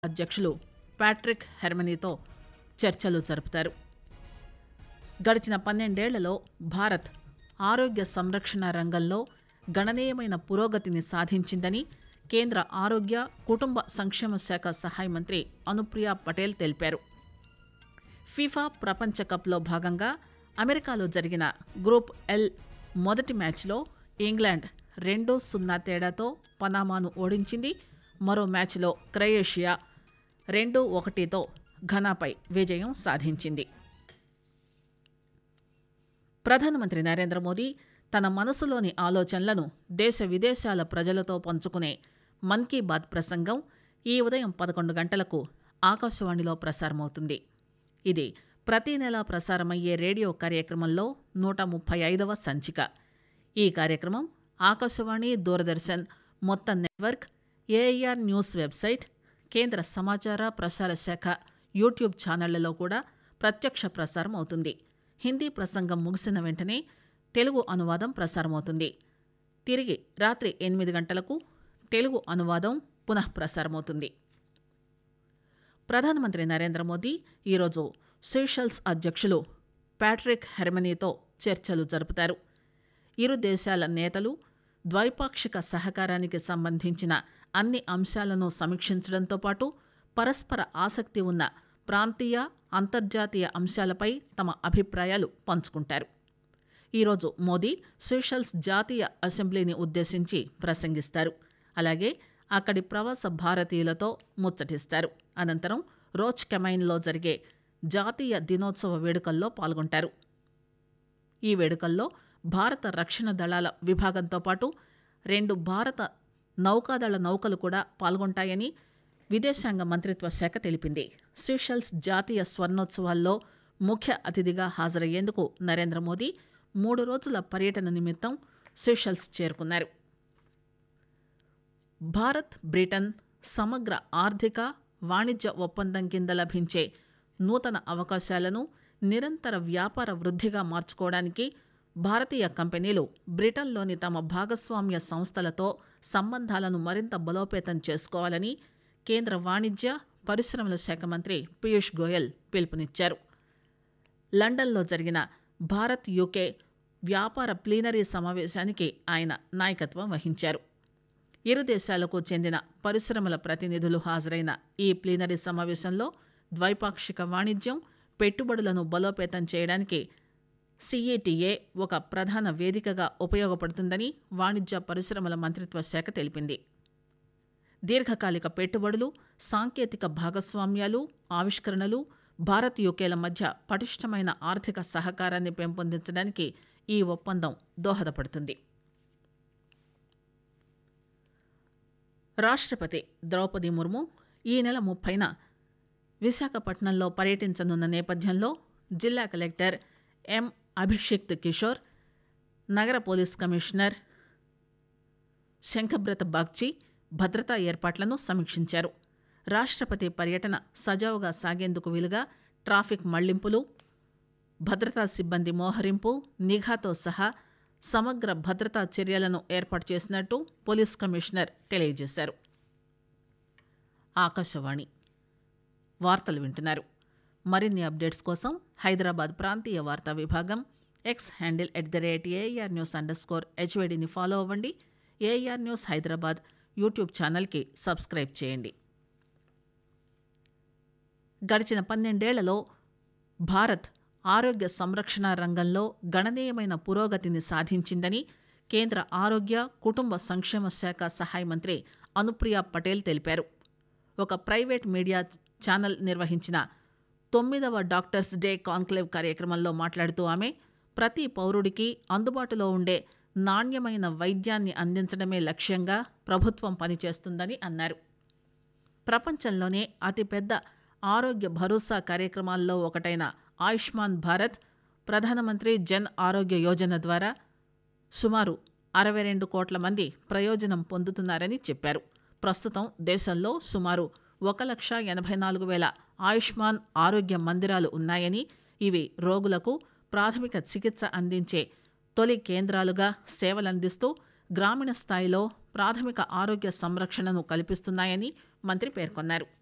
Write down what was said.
అధ్యక్షులు ప్యాట్రిక్ హెర్మనీతో చర్చలు జరుపుతారు గడిచిన పన్నెండేళ్లలో భారత్ ఆరోగ్య సంరక్షణ రంగంలో గణనీయమైన పురోగతిని సాధించిందని కేంద్ర ఆరోగ్య కుటుంబ సంక్షేమ శాఖ సహాయ మంత్రి అనుప్రియ పటేల్ తెలిపారు ఫీఫా ప్రపంచ కప్లో భాగంగా అమెరికాలో జరిగిన గ్రూప్ ఎల్ మొదటి మ్యాచ్లో ఇంగ్లాండ్ రెండు సున్నా తేడాతో పనామాను ఓడించింది మరో మ్యాచ్లో క్రొయేషియా రెండు ఒకటితో ఘనాపై విజయం సాధించింది ప్రధానమంత్రి నరేంద్ర మోదీ తన మనసులోని ఆలోచనలను దేశ విదేశాల ప్రజలతో పంచుకునే మన్ కీ బాత్ ప్రసంగం ఈ ఉదయం పదకొండు గంటలకు ఆకాశవాణిలో ప్రసారమవుతుంది ఇది ప్రతి నెల ప్రసారమయ్యే రేడియో కార్యక్రమంలో నూట ముప్పై ఐదవ సంచిక ఈ కార్యక్రమం ఆకాశవాణి దూరదర్శన్ మొత్తం నెట్వర్క్ ఏఐఆర్ న్యూస్ వెబ్సైట్ కేంద్ర సమాచార ప్రసార శాఖ యూట్యూబ్ ఛానళ్లలో కూడా ప్రత్యక్ష ప్రసారం అవుతుంది హిందీ ప్రసంగం ముగిసిన వెంటనే తెలుగు అనువాదం ప్రసారమవుతుంది తిరిగి రాత్రి ఎనిమిది గంటలకు తెలుగు అనువాదం పునః ప్రసారమవుతుంది ప్రధానమంత్రి నరేంద్ర మోదీ ఈరోజు సీషెల్స్ అధ్యక్షులు ప్యాట్రిక్ హెర్మనీతో చర్చలు జరుపుతారు ఇరు దేశాల నేతలు ద్వైపాక్షిక సహకారానికి సంబంధించిన అన్ని అంశాలను సమీక్షించడంతో పాటు పరస్పర ఆసక్తి ఉన్న ప్రాంతీయ అంతర్జాతీయ అంశాలపై తమ అభిప్రాయాలు పంచుకుంటారు ఈరోజు మోదీ సీషెల్స్ జాతీయ అసెంబ్లీని ఉద్దేశించి ప్రసంగిస్తారు అలాగే అక్కడి ప్రవాస భారతీయులతో ముచ్చటిస్తారు అనంతరం రోచ్ కెమైన్లో జరిగే జాతీయ దినోత్సవ వేడుకల్లో పాల్గొంటారు ఈ వేడుకల్లో భారత రక్షణ దళాల విభాగంతో పాటు రెండు భారత నౌకాదళ నౌకలు కూడా పాల్గొంటాయని విదేశాంగ మంత్రిత్వ శాఖ తెలిపింది సీషెల్స్ జాతీయ స్వర్ణోత్సవాల్లో ముఖ్య అతిథిగా హాజరయ్యేందుకు నరేంద్ర మోదీ మూడు రోజుల పర్యటన నిమిత్తం సీషెల్స్ చేరుకున్నారు భారత్ బ్రిటన్ సమగ్ర ఆర్థిక వాణిజ్య ఒప్పందం కింద లభించే నూతన అవకాశాలను నిరంతర వ్యాపార వృద్ధిగా మార్చుకోవడానికి భారతీయ కంపెనీలు బ్రిటన్లోని తమ భాగస్వామ్య సంస్థలతో సంబంధాలను మరింత బలోపేతం చేసుకోవాలని కేంద్ర వాణిజ్య పరిశ్రమల శాఖ మంత్రి పీయూష్ గోయల్ పిలుపునిచ్చారు లండన్లో జరిగిన భారత్ యూకే వ్యాపార ప్లీనరీ సమావేశానికి ఆయన నాయకత్వం వహించారు ఇరు దేశాలకు చెందిన పరిశ్రమల ప్రతినిధులు హాజరైన ఈ ప్లీనరీ సమావేశంలో ద్వైపాక్షిక వాణిజ్యం పెట్టుబడులను బలోపేతం చేయడానికి సిఈటిఏ ఒక ప్రధాన వేదికగా ఉపయోగపడుతుందని వాణిజ్య పరిశ్రమల మంత్రిత్వ శాఖ తెలిపింది దీర్ఘకాలిక పెట్టుబడులు సాంకేతిక భాగస్వామ్యాలు ఆవిష్కరణలు భారత్ యూకేల మధ్య పటిష్టమైన ఆర్థిక సహకారాన్ని పెంపొందించడానికి ఈ ఒప్పందం దోహదపడుతుంది రాష్ట్రపతి ద్రౌపది ముర్ము ఈ నెల ముప్పైన విశాఖపట్నంలో పర్యటించనున్న నేపథ్యంలో జిల్లా కలెక్టర్ ఎం అభిషిక్త్ కిషోర్ నగర పోలీస్ కమిషనర్ శంఖబ్రత బాగ్చి భద్రతా ఏర్పాట్లను సమీక్షించారు రాష్ట్రపతి పర్యటన సజావుగా సాగేందుకు వీలుగా ట్రాఫిక్ మళ్లింపులు భద్రతా సిబ్బంది మోహరింపు నిఘాతో సహా సమగ్ర భద్రతా చర్యలను ఏర్పాటు చేసినట్టు పోలీస్ కమిషనర్ తెలియజేశారు ఆకాశవాణి వార్తలు వింటున్నారు మరిన్ని అప్డేట్స్ కోసం హైదరాబాద్ ప్రాంతీయ వార్తా విభాగం X handle at the rate AIR news underscore హెచ్వైడిని ఫాలో అవ్వండి ఏఆర్ న్యూస్ హైదరాబాద్ యూట్యూబ్ ఛానల్కి సబ్స్క్రైబ్ చేయండి గడిచిన పన్నెండేళ్లలో భారత్ ఆరోగ్య సంరక్షణ రంగంలో గణనీయమైన పురోగతిని సాధించిందని కేంద్ర ఆరోగ్య కుటుంబ సంక్షేమ శాఖ సహాయ మంత్రి అనుప్రియ పటేల్ తెలిపారు ఒక ప్రైవేట్ మీడియా ఛానల్ నిర్వహించిన తొమ్మిదవ డాక్టర్స్ డే కాన్క్లేవ్ కార్యక్రమంలో మాట్లాడుతూ ఆమె ప్రతి పౌరుడికి అందుబాటులో ఉండే నాణ్యమైన వైద్యాన్ని అందించడమే లక్ష్యంగా ప్రభుత్వం పనిచేస్తుందని అన్నారు ప్రపంచంలోనే అతిపెద్ద ఆరోగ్య భరోసా కార్యక్రమాల్లో ఒకటైన ఆయుష్మాన్ భారత్ ప్రధానమంత్రి జన్ ఆరోగ్య యోజన ద్వారా సుమారు అరవై రెండు కోట్ల మంది ప్రయోజనం పొందుతున్నారని చెప్పారు ప్రస్తుతం దేశంలో సుమారు ఒక లక్ష ఎనభై నాలుగు వేల ఆయుష్మాన్ ఆరోగ్య మందిరాలు ఉన్నాయని ఇవి రోగులకు ప్రాథమిక చికిత్స అందించే తొలి కేంద్రాలుగా సేవలందిస్తూ గ్రామీణ స్థాయిలో ప్రాథమిక ఆరోగ్య సంరక్షణను కల్పిస్తున్నాయని మంత్రి పేర్కొన్నారు